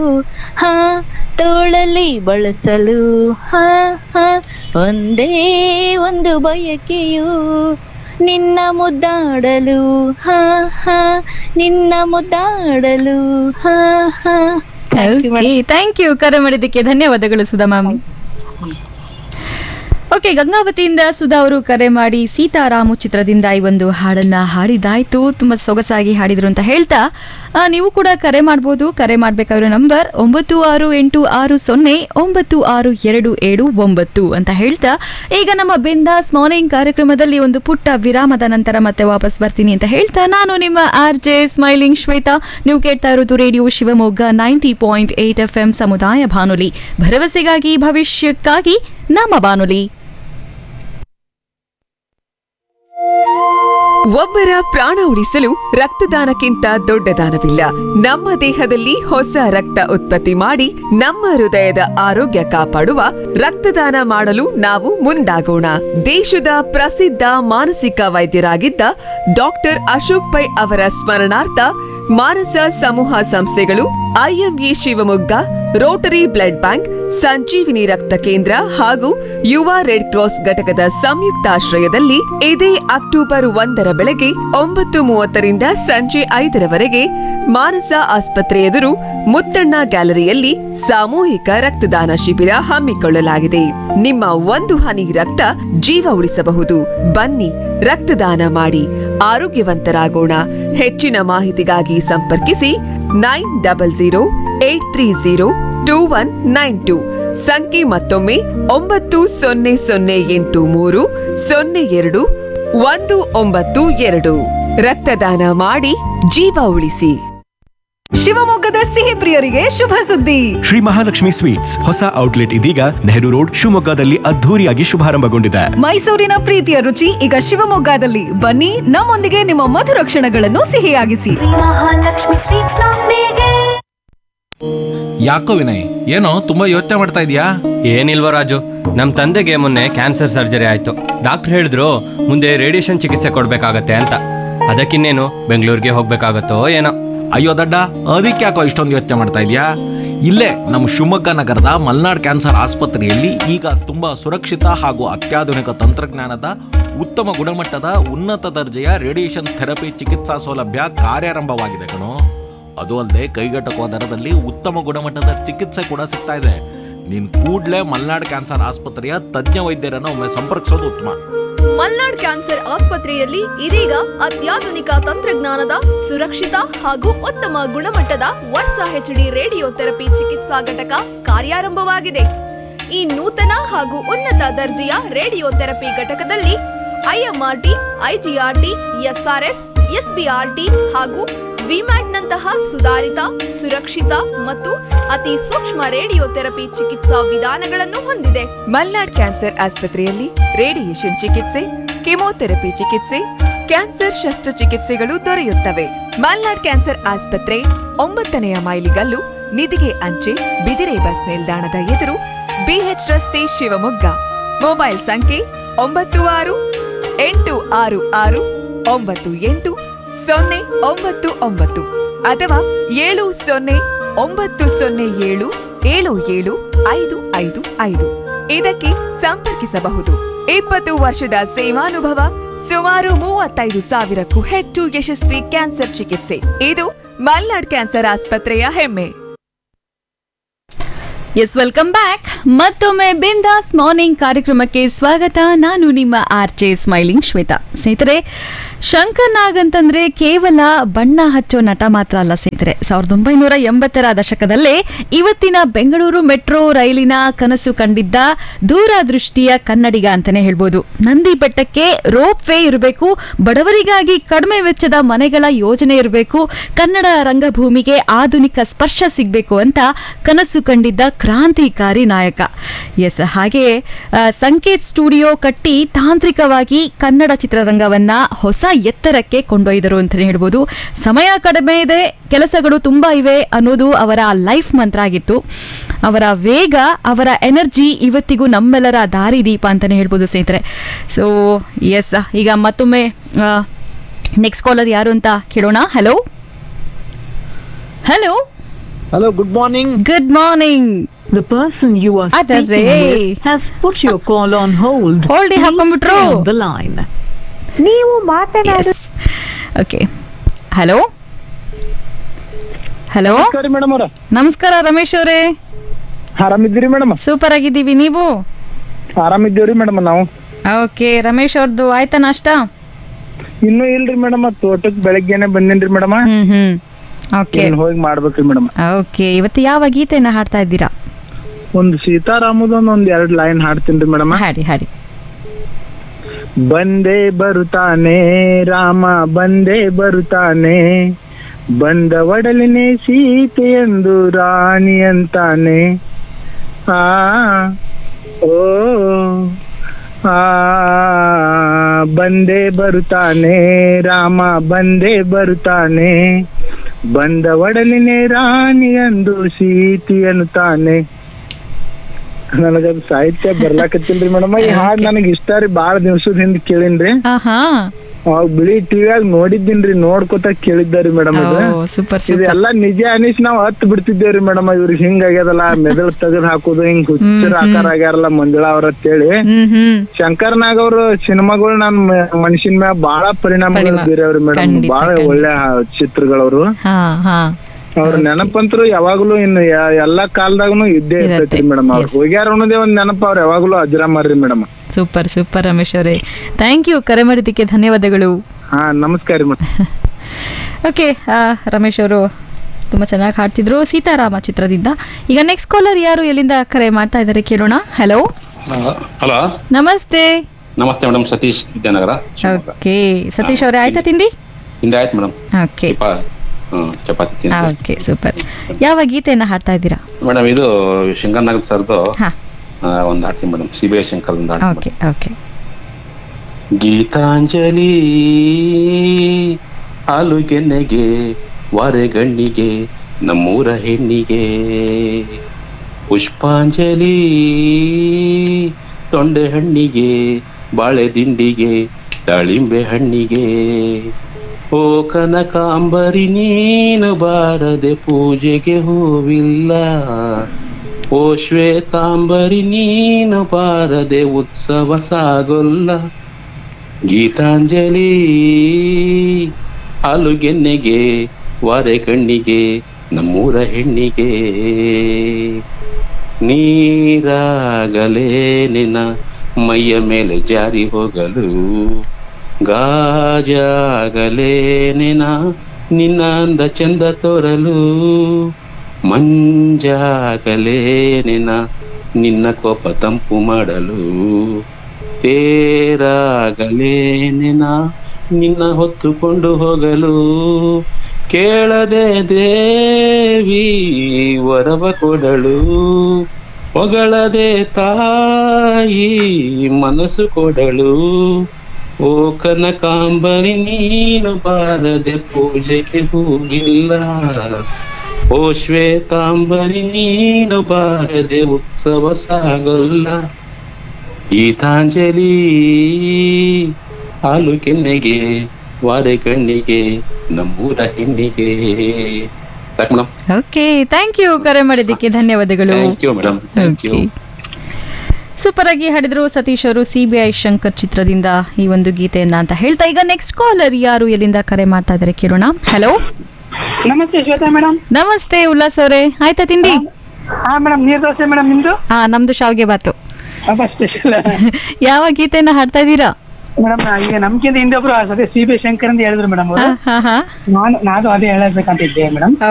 ಹಾ ತೋಳಲಿ ಬಳಸಲು ಹಾ ಹಾ ಒಂದೇ ಒಂದು ಬಯಕೆಯು ನಿನ್ನ ಮುದ್ದಾಡಲು ಹಾ ಹಾ ನಿನ್ನ ಮುದ್ದಾಡಲು ಹಾ ಹಾ thank you madam thank you ಕರೆ ಮಾಡಿದ್ದಕ್ಕೆ ಧನ್ಯವಾದಗಳು ಸುಧಾ ಮ್ಯಾಮ್ ಓಕೆ ಗಂಗಾವತಿಯಿಂದ ಸುಧಾ ಅವರು ಕರೆ ಮಾಡಿ ಸೀತಾರಾಮು ಚಿತ್ರದಿಂದ ಈ ಒಂದು ಹಾಡನ್ನ ಹಾಡಿದಾಯ್ತು ತುಂಬಾ ಸೊಗಸಾಗಿ ಹಾಡಿದ್ರು ಅಂತ ಹೇಳ್ತಾ ಆ, ನೀವು ಕೂಡ ಕರೆ ಮಾಡ್ಬೋದು ಕರೆ ಮಾಡ್ಬೇಕಾಗಿರೋ ನಂಬರ್ ಒಂಬತ್ತು ಆರು ಎಂಟು ಆರು ಸೊನ್ನೆ ಒಂಬತ್ತು ಆರು ಎರಡು ಏಳು ಒಂಬತ್ತು ಅಂತ ಹೇಳ್ತಾ ಈಗ ನಮ್ಮ ಬಿಂದಾಸ್ ಮಾರ್ನಿಂಗ್ ಕಾರ್ಯಕ್ರಮದಲ್ಲಿ ಒಂದು ಪುಟ್ಟ ವಿರಾಮದ ನಂತರ ಮತ್ತೆ ವಾಪಸ್ ಬರ್ತೀನಿ ಅಂತ ಹೇಳ್ತಾ ನಾನು ನಿಮ್ಮ ಆರ್ ಜೆ ಸ್ಮೈಲಿಂಗ್ ಶ್ವೇತಾ ನೀವು ಕೇಳ್ತಾ ಇರೋದು radio Shivamogga ninety point eight F M ಸಮುದಾಯ ಬಾನುಲಿ ಭರವಸೆಗಾಗಿ ಭವಿಷ್ಯಕ್ಕಾಗಿ ನಮ್ಮ ಬಾನುಲಿ ಒಬ್ಬರ ಪ್ರಾಣ ಉಳಿಸಲು ರಕ್ತದಾನಕ್ಕಿಂತ ದೊಡ್ಡ ದಾನವಿಲ್ಲ ನಮ್ಮ ದೇಹದಲ್ಲಿ ಹೊಸ ರಕ್ತ ಉತ್ಪತ್ತಿ ಮಾಡಿ ನಮ್ಮ ಹೃದಯದ ಆರೋಗ್ಯ ಕಾಪಾಡುವ ರಕ್ತದಾನ ಮಾಡಲು ನಾವು ಮುಂದಾಗೋಣ ದೇಶದ ಪ್ರಸಿದ್ಧ ಮಾನಸಿಕ ವೈದ್ಯರಾಗಿದ್ದ ಡಾಕ್ಟರ್ ಅಶೋಕ್ ಪೈ ಅವರ ಸ್ಮರಣಾರ್ಥ ಮಾನಸ ಸಮೂಹ ಸಂಸ್ಥೆಗಳು IMA Shivamogga rotary blood bank Sanjeevini ರಕ್ತ ಕೇಂದ್ರ ಹಾಗೂ ಯುವ ರೆಡ್ ಕ್ರಾಸ್ ಘಟಕದ ಸಂಯುಕ್ತಾಶ್ರಯದಲ್ಲಿ ಇದೇ ಅಕ್ಟೋಬರ್ ಒಂದರ ಬೆಳಗ್ಗೆ ಒಂಬತ್ತು ಮೂವತ್ತರಿಂದ ಸಂಜೆ ಐದರವರೆಗೆ ಮಾನಸ ಆಸ್ಪತ್ರೆ ಎದುರು ಮುತ್ತಣ್ಣ ಗ್ಯಾಲರಿಯಲ್ಲಿ ಸಾಮೂಹಿಕ ರಕ್ತದಾನ ಶಿಬಿರ ಹಮ್ಮಿಕೊಳ್ಳಲಾಗಿದೆ ನಿಮ್ಮ ಒಂದು ಹನಿ ರಕ್ತ ಜೀವ ಉಳಿಸಬಹುದು ಬನ್ನಿ ರಕ್ತದಾನ ಮಾಡಿ ಆರೋಗ್ಯವಂತರಾಗೋಣ ಹೆಚ್ಚಿನ ಮಾಹಿತಿಗಾಗಿ ಸಂಪರ್ಕಿಸಿ nine double zero eight three zero two one nine two ಸಂಖ್ಯೆ ಮತ್ತೊಮ್ಮೆ ಒಂಬತ್ತು ಸೊನ್ನೆ ಸೊನ್ನೆ ಎಂಟು ಮೂರು ಸೊನ್ನೆ ಎರಡು ಒಂದು ಒಂಬತ್ತು ಎರಡು ರಕ್ತದಾನ ಮಾಡಿ ಜೀವ ಉಳಿಸಿ ಶಿವಮೊಗ್ಗದ ಸಿಹಿ ಪ್ರಿಯರಿಗೆ ಶುಭ ಸುದ್ದಿ ಶ್ರೀ ಮಹಾಲಕ್ಷ್ಮಿ ಸ್ವೀಟ್ಸ್ ಹೊಸ ಔಟ್ಲೆಟ್ ಇದೀಗ ನೆಹರು ರೋಡ್ ಶಿವಮೊಗ್ಗದಲ್ಲಿ ಅದ್ಧೂರಿಯಾಗಿ ಶುಭಾರಂಭಗೊಂಡಿದೆ ಮೈಸೂರಿನ ಪ್ರೀತಿಯ ರುಚಿ ಈಗ ಶಿವಮೊಗ್ಗದಲ್ಲಿ ಬನ್ನಿ ನಮ್ಮೊಂದಿಗೆ ನಿಮ್ಮ ಮಧುರ ಕ್ಷಣಗಳನ್ನು ಸಿಹಿಯಾಗಿಸಿ ಮಹಾಲಕ್ಷ್ಮಿ ಸ್ವೀಟ್ಸ್ ನೊಂದಿಗೆ ಯಾಕೋ ವಿನಯ್ ಏನೋ ತುಂಬಾ ಯೋಚನೆ ಮಾಡ್ತಾ ಇದೀಯಾ ಏನಿಲ್ವ ರಾಜು ನಮ್ಮ ತಂದೆಗೆ ಮೊನ್ನೆ ಕ್ಯಾನ್ಸರ್ ಸರ್ಜರಿ ಆಯ್ತು ಡಾಕ್ಟರ್ ಹೇಳಿದ್ರು ಮುಂದೆ ರೇಡಿಯೇಷನ್ ಚಿಕಿತ್ಸೆ ಕೊಡ್ಬೇಕಾಗತ್ತೆ ಅಂತ ಅದಕ್ಕಿನ್ನೇನು ಬೆಂಗಳೂರಿಗೆ ಹೋಗ್ಬೇಕಾಗತ್ತೋ ಏನೋ ಅಯ್ಯೋ ದಡ್ಡ ಅದಕ್ಕೆ ಯಾಕೋ ಇಷ್ಟೊಂದು ಯೋಚನೆ ಮಾಡ್ತಾ ಇದೀಯಾ ಇಲ್ಲೇ ನಮ್ಮ ಶಿವಮೊಗ್ಗ ನಗರದ ಮಲ್ನಾಡ್ ಕ್ಯಾನ್ಸರ್ ಆಸ್ಪತ್ರೆಯಲ್ಲಿ ಈಗ ತುಂಬಾ ಸುರಕ್ಷಿತ ಹಾಗೂ ಅತ್ಯಾಧುನಿಕ ತಂತ್ರಜ್ಞಾನದ ಉತ್ತಮ ಗುಣಮಟ್ಟದ ಉನ್ನತ ದರ್ಜೆಯ ರೇಡಿಯೇಷನ್ ಥೆರಪಿ ಚಿಕಿತ್ಸಾ ಸೌಲಭ್ಯ ಕಾರ್ಯಾರಂಭವಾಗಿದೆ ಕಣೋ ಅದು ಅಲ್ಲದೆ ಕೈಗೆಟಕುವ ದರದಲ್ಲಿ ಉತ್ತಮ ಗುಣಮಟ್ಟದ ಚಿಕಿತ್ಸೆ ಕೂಡ ಸಿಗ್ತಾ ಇದೆ ನೀನ್ ಕೂಡ್ಲೇ ಮಲ್ನಾಡ್ ಕ್ಯಾನ್ಸರ್ ಆಸ್ಪತ್ರೆಯ ತಜ್ಞ ವೈದ್ಯರನ್ನು ಒಮ್ಮೆ ಸಂಪರ್ಕಿಸೋದು ಉತ್ತಮ ಮಲ್ನಾಡ್ ಕ್ಯಾನ್ಸರ್ ಆಸ್ಪತ್ರೆಯಲ್ಲಿ ಇದೀಗ ಅತ್ಯಾಧುನಿಕ ತಂತ್ರಜ್ಞಾನದ ಸುರಕ್ಷಿತ ಹಾಗೂ ಉತ್ತಮ ಗುಣಮಟ್ಟದ ವರ್ಷ ಹೆಚ್ಡಿ ರೇಡಿಯೋ ಥೆರಪಿ ಚಿಕಿತ್ಸಾ ಘಟಕ ಕಾರ್ಯಾರಂಭವಾಗಿದೆ ಈ ನೂತನ ಹಾಗೂ ಉನ್ನತ ದರ್ಜೆಯ ರೇಡಿಯೋ ಥೆರಪಿ ಘಟಕದಲ್ಲಿ ಐಎಂಆರ್ಟಿ ಐಜಿಆರ್ಟಿ ಎಸ್ಆರ್ಎಸ್ ಎಸ್ಬಿಆರ್ಟಿ ಹಾಗೂ ವಿಮ್ಯಾಟ್ನಂತಹ ಸುಧಾರಿತ ಸುರಕ್ಷಿತ ಮತ್ತು ಅತಿ ಸೂಕ್ಷ್ಮ ರೇಡಿಯೋ ಥೆರಪಿ ಚಿಕಿತ್ಸಾ ವಿಧಾನಗಳನ್ನು ಹೊಂದಿದೆ ಮಲ್ನಾಡ್ ಕ್ಯಾನ್ಸರ್ ಆಸ್ಪತ್ರೆಯಲ್ಲಿ ರೇಡಿಯೇಷನ್ ಚಿಕಿತ್ಸೆ ಕೆಮೊಥೆರಪಿ ಚಿಕಿತ್ಸೆ ಕ್ಯಾನ್ಸರ್ ಶಸ್ತ್ರಚಿಕಿತ್ಸೆಗಳು ದೊರೆಯುತ್ತವೆ ಮಲ್ನಾಡ್ ಕ್ಯಾನ್ಸರ್ ಆಸ್ಪತ್ರೆ ಒಂಬತ್ತನೆಯ ಮೈಲಿಗಲ್ಲು ನಿಧಿಗೆ ಅಂಚೆ ಬಿದಿರೆ ಬಸ್ ನಿಲ್ದಾಣದ ಎದುರು ಬಿಎಚ್ ರಸ್ತೆ ಶಿವಮೊಗ್ಗ ಮೊಬೈಲ್ ಸಂಖ್ಯೆ ಒಂಬತ್ತು ಆರು ಎಂಟು ಆರು ಆರು ಒಂಬತ್ತು ಎಂಟು ಸೊನ್ನೆ ಒಂಬತ್ತು ಒಂಬತ್ತು ಅಥವಾ ಏಳು ಸೊನ್ನೆ ಒಂಬತ್ತು ಸೊನ್ನೆ ಏಳು ಏಳು ಏಳು ಐದು ಐದು ಐದು ಇದಕ್ಕೆ ಸಂಪರ್ಕಿಸಬಹುದು ಇಪ್ಪತ್ತು ವರ್ಷದ ಸೇವಾನುಭವ ಸುಮಾರು ಮೂವತ್ತೈದು ಸಾವಿರಕ್ಕೂ ಹೆಚ್ಚು ಯಶಸ್ವಿ ಕ್ಯಾನ್ಸರ್ ಚಿಕಿತ್ಸೆ ಇದು ಮಲ್ನಾಡ್ ಕ್ಯಾನ್ಸರ್ ಆಸ್ಪತ್ರೆಯ ಹೆಮ್ಮೆ ಎಸ್ ವೆಲ್ಕಮ್ ಬ್ಯಾಕ್ ಮತ್ತೊಮ್ಮೆ ಬಿಂದಾಸ್ ಮಾರ್ನಿಂಗ್ ಕಾರ್ಯಕ್ರಮಕ್ಕೆ ಸ್ವಾಗತ ನಾನು ನಿಮ್ಮ ಆರ್ ಜೆ ಸ್ಮೈಲಿಂಗ್ ಶ್ವೇತಾ ಸ್ನೇಹಿತರೆ ಶಂಕರ್ ನಾಗ್ ಅಂತಂದ್ರೆ ಕೇವಲ ಬಣ್ಣ ಹಚ್ಚೋ ನಟ ಮಾತ್ರ ಅಲ್ಲ ಸ್ನೇಹಿತರೆ ಸಾವಿರದ ಒಂಬೈನೂರ ಎಂಬತ್ತರ ದಶಕದಲ್ಲೇ ಇವತ್ತಿನ ಬೆಂಗಳೂರು ಮೆಟ್ರೋ ರೈಲಿನ ಕನಸು ಕಂಡಿದ್ದ ದೂರದೃಷ್ಟಿಯ ಕನ್ನಡಿಗ ಅಂತಾನೆ ಹೇಳ್ಬೋದು ನಂದಿ ಬೆಟ್ಟಕ್ಕೆ ರೋಪ್ ವೇ ಇರಬೇಕು ಬಡವರಿಗಾಗಿ ಕಡಿಮೆ ವೆಚ್ಚದ ಮನೆಗಳ ಯೋಜನೆ ಇರಬೇಕು ಕನ್ನಡ ರಂಗಭೂಮಿಗೆ ಆಧುನಿಕ ಸ್ಪರ್ಶ ಸಿಗಬೇಕು ಅಂತ ಕನಸು ಕಂಡಿದ್ದ ಕ್ರಾಂತಿಕಾರಿ ನಾಯಕ ಎಸ್ ಹಾಗೆ ಆ, ಸಂಕೇತ್ ಸ್ಟುಡಿಯೋ ಕಟ್ಟಿ ತಾಂತ್ರಿಕವಾಗಿ ಕನ್ನಡ ಚಿತ್ರರಂಗವನ್ನ ಹೊಸ ಎತ್ತರಕ್ಕೆ ಕೊಂಡೊಯ್ದರು ಅಂತಲೇ ಹೇಳ್ಬೋದು ಸಮಯ ಕಡಿಮೆ ಇದೆ ಕೆಲಸಗಳು ತುಂಬಾ ಇವೆ ಅನ್ನೋದು ಅವರ ಲೈಫ್ ಮಂತ್ರ ಆಗಿತ್ತು ಅವರ ವೇಗ ಅವರ ಎನರ್ಜಿ ಇವತ್ತಿಗೂ ನಮ್ಮೆಲ್ಲರ ದಾರಿದೀಪ ಅಂತಾನೆ ಹೇಳ್ಬೋದು ಸ್ನೇಹಿತರೆ ಸೊ ಎಸ್ ಈಗ ಮತ್ತೊಮ್ಮೆ ನೆಕ್ಸ್ಟ್ ಕಾಲರ್ ಯಾರು ಅಂತ ಕೇಳೋಣ hello hello hello good morning good morning The person you are Adare. speaking with has put your call on hold. Hold Please ಹಾಕೊಂಡ್ಬಿಟ್ರು. stay on the line. ನೀವು ಮಾತನಾಡು ಓಕೆ ಹಲೋ ಹಲೋ ಮೇಡಮ್ ಅವ್ರ ನಮಸ್ಕಾರ ರಮೇಶ್ ಅವರೇ ಆರಾಮಿದ್ದೀರಿ madam super ಆಗಿದ್ದೀವಿ ನೀವು ಆರಾಮಿದ್ದೀವ್ರಿ madam ನಾವು ಓಕೆ ರಮೇಶ್ ಅವ್ರದ್ದು ಆಯ್ತಾ ನಾಷ್ಟ ಇನ್ನೂ ಇಲ್ರಿ ಮೇಡಮ್ ತೋಟಕ್ ಬೆಳಗ್ಗೆನೆ ಬಂದೇನ್ರಿ ಮೇಡಮ್ ಹ್ಮ್ ಹ್ಮ್ ಓಕೆ ಹೋಗಿ ಮಾಡ್ಬೇಕ್ರಿ ಮೇಡಮ್ ಓಕೆ ಇವತ್ತು ಯಾವ ಗೀತೆನ ಹಾಡ್ತಾ ಇದ್ದೀರಾ ಒಂದು ಸೀತಾರಾಮದೊಂದ್ ಒಂದ್ ಎರಡ್ ಲೈನ್ ಹಾಡ್ತೀನ್ರಿ ಮೇಡಮ್ ಹಾಡಿ ಹಾಡಿ ಬಂದೇ ಬರುತ್ತಾನೆ ರಾಮ ಬಂದೇ ಬರುತ್ತಾನೆ ಬಂದ ಒಡಲಿನೇ ಸೀತೆ ಎಂದು ರಾಣಿ ಅಂತಾನೆ ಆ ಓ ಆ ಬಂದೇ ಬರುತ್ತಾನೆ ರಾಮ ಬಂದೇ ಬರುತ್ತಾನೆ ಬಂದ ಒಡಲಿನೇ ರಾಣಿ ಎಂದು ಸೀತಿ ಅನ್ನುತ್ತಾನೆ ನನಗದು ಸಾಹಿತ್ಯ ಬರ್ಲಾಕತ್ತಿಲ್ರಿ ಮೇಡಮ್ ಈ ಹಾಡ್ ನನಗ್ ಇಷ್ಟ ರೀ ಬಾಳ ದಿವ್ಸದ ಹಿಂದ್ ಕೇಳಿನ್ರಿ ಆಹಾ ಅವಾಗ ಬಿಳಿ ಟಿವಿಯಾಗ ನೋಡಿದ್ದೀನ್ರಿ ನೋಡ್ಕೊತ ಕೇಳಿದ್ದಾರಿ ಮೇಡಮ್ ಇದು ಸೂಪರ್ ಇದೆಲ್ಲ ನಿಜ ಅನಿಸ್ ನಾವ್ ಹತ್ ಬಿಡ್ತಿದ್ದೇವ್ರಿ ಮೇಡಮ್ ಇವ್ರಿಗೆ ಹಿಂಗ್ ಆಗ್ಯದಲ್ಲ ಮೆದಳು ತೆಗೆದ್ ಹಾಕೋದು ಹಿಂಗ್ ಹುಚ್ಚರ ಆಕಾರ ಆಗ್ಯಾರಲ್ಲ ಮಂಜುಳಾ ಅವ್ರ ಅಂತೇಳಿ ಹ್ಮ್ ಹ್ಮ್ ಶಂಕರ್ನಾಗ್ ಅವ್ರ ಸಿನಿಮಾಗಳು ನನ್ ಮನುಷ್ಯನ್ ಮ್ಯಾಗ ಬಾಳ ಪರಿಣಾಮ ಪರಿಣಾಮ. ಬೀರವ್ರಿ ಮೇಡಮ್ ಖಂಡಿತ, ಬಾಳ ಖಂಡಿತ. ಒಳ್ಳೆ ಚಿತ್ರಗಳವ್ರು ಹಾ ಹಾ ಅವ್ರ ನೆನಪಂತ್ರು ಯಾವಾಗ್ಲೂ ಇನ್ನು ಯಾ- ಎಲ್ಲಾ ಕಾಲದಾಗನು ಇದ್ದೇ ಇರ್ತೈತ್ರಿ ಮೇಡಮ್ ಅವ್ರು ಹೋಗ್ಯಾರ ಅನ್ನೋದೇ ಒಂದ್ ನೆನಪ ಅವ್ರ ಯಾವಾಗ್ಲೂ ಅಜ್ರಾಮರ್ರಿ ಮೇಡಮ್ ಸೂಪರ್ ಸೂಪರ್ ರಮೇಶ್ ಅವರೇ ಥ್ಯಾಂಕ್ ಯು ಕರೆ ಮಾಡಿದ್ದಕ್ಕೆ ಧನ್ಯವಾದಗಳು ಹಾ ನಮಸ್ಕಾರ ರೀ ಮೇಡಮ್ ಓಕೆ ರಮೇಶ್ ಅವರು ತುಂಬ ಚೆನ್ನಾಗಿ ಹಾಡ್ತಿದ್ರು ಸೀತಾರಾಮ ಚಿತ್ರದಿಂದ ಈಗ ನೆಕ್ಸ್ಟ್ ಕಾಲರ್ ಯಾರು ಎಲ್ಲಿಂದ ಕರೆ ಮಾಡ್ತಾ ಇದ್ದಾರೆ ಕೇಳೋಣ ಹಲೋ ಹಲೋ ನಮಸ್ತೆ ನಮಸ್ತೆ ಮೇಡಮ್ ಸತೀಶ್ ವಿದ್ಯಾನಗರ ಓಕೆ ಸತೀಶ್ ಅವರೇ ಆಯ್ತಾ ತಿಂಡಿ ಹಿಂದೆ ಆಯ್ತು ಮೇಡಮ್ ಓಕೆ ಹ್ಮ್ ಚಪಾತಿ ತಿಂದೆ ಓಕೆ ಸೂಪರ್ ಯಾವ ಗೀತೆಯನ್ನ ಹಾಡ್ತಾ ಇದ್ದೀರಾ ಮೇಡಮ್ ಇದು ಶಂಕರ್ನಾಗ್ ಸರ್ದು ಹಾ. ಒಂದು ಹಾಡ್ತೀನಿ madam C B I Shankar ಒಂದು ಹಾಡ್ತೀನಿ ಓಕೆ ಓಕೆ ಗೀತಾಂಜಲಿ ಹಾಲುಗೆನ್ನೆಗೆ ವಾರೆಗಣ್ಣಿಗೆ ನಮ್ಮೂರ ಹೆಣ್ಣಿಗೆ ಪುಷ್ಪಾಂಜಲಿ ತೊಂಡೆ ಹಣ್ಣಿಗೆ ಬಾಳೆ ದಿಂಡಿಗೆ ದಾಳಿಂಬೆ ಹಣ್ಣಿಗೆ ಓ ಕನಕಾಂಬರಿ ನೀನು ಬಾರದೆ ಪೂಜೆಗೆ ಹೂವಿಲ್ಲ ಓ ಶ್ವೇತಾಂಬರಿ ನೀನು ಬಾರದೆ ಉತ್ಸವ ಸಾಗೊಲ್ಲ ಗೀತಾಂಜಲಿ ಹಾಲುಗೆನ್ನೆಗೆ ವಾರೆ ಕಣ್ಣಿಗೆ ನಮ್ಮೂರ ಹೆಣ್ಣಿಗೆ ನೀರಾಗಲೇ ನಿನ್ನ ಮೈಯ ಮೇಲೆ ಜಾರಿ ಹೋಗಲು ಗಾಜಾಗಲೇ ನಿನ ನಿನ್ನ ಅಂದ ಚಂದ ತೋರಲು ಮಂಜಾಗಲೇ ನಿನ ನಿನ್ನ ಕೋಪ ತಂಪು ಮಾಡಲು ತೇರಾಗಲೇ ನಿನ ನಿನ್ನ ಹೊತ್ತುಕೊಂಡು ಹೋಗಲು ಕೇಳದೆ ದೇವಿ ವರವ ಕೊಡಲು ಹೊಗಳದೆ ತಾಯಿ ಮನಸ್ಸು ಕೊಡಲು ಓ ಕನಕಾಂಬರಿ ನೀನು ಬಾರದೆ ಪೂಜೆಗೆ ಹೂವಿಲ್ಲ ಓ ಶ್ವೇತಾಂಬರಿ ನೀನು ಬಾರದೆ ಉತ್ಸವ ಸಾಗಲ್ಲ ಗೀತಾಂಜಲಿ ಹಾಲು ಕೆನ್ನೆಗೆ ವಾರೆ ಕಣ್ಣಿಗೆ ನಮ್ಮೂರ ಹೆಣ್ಣಿಗೆ ಸಾಕು ಮೇಡಮ್ ಓಕೆ ಥ್ಯಾಂಕ್ ಯು ಕರೆ ಮಾಡಿದ್ದಕ್ಕೆ ಧನ್ಯವಾದಗಳು thank you madam thank you super ಆಗಿ ಹಾಡಿದ್ರು ಸತೀಶ್ ಅವರು ಸಿ ಬಿ ಐ ಶಂಕರ್ ಚಿತ್ರದಿಂದ ಈ ಒಂದು ಗೀತೆಯನ್ನ ಅಂತ ಹೇಳ್ತಾ ಈಗ ನೆಕ್ಸ್ಟ್ ಕಾಲರ್ ಯಾರು ಎಲ್ಲಿಂದ ಕರೆ ಮಾಡ್ತಾ ಇದ್ದಾರೆ ಕೇಳೋಣ ಹಲೋ ನಮಸ್ತೆ ಶ್ವೇತಾ ಮೇಡಮ್ ನಮಸ್ತೆ ಉಲ್ಲಾಸ್ ಅವರೇ ಆಯ್ತಾ ತಿಂಡಿ ಹಾ ಮೇಡಮ್ ನೀರ್ ದೋಸೆ ಮೇಡಮ್ ನಿಮ್ದು ಹಾ ನಮ್ದು ಶಾವ್ಗೆ ಬಾತು ಅಪ್ಪ ಸ್ಪೆಷಲ್ ಯಾವ ಗೀತೆಯನ್ನ ಹಾಡ್ತಾ ಇದ್ದೀರಾ ಮೇಡಮ್ ಈಗ ನಮ್ಗಿಂತ ಹಿಂದೆ ಒಬ್ರು ಅದೇ ಸಿ ಬಿ ಶಂಕರ್ ಅಂತ ಹೇಳಿದ್ರು ಮೇಡಮ್ ಹಾ ಹಾ ನಾನು ನಾನು ಅದೇ ಹೇಳಬೇಕಂತಿದ್ದೆ ಮೇಡಮ್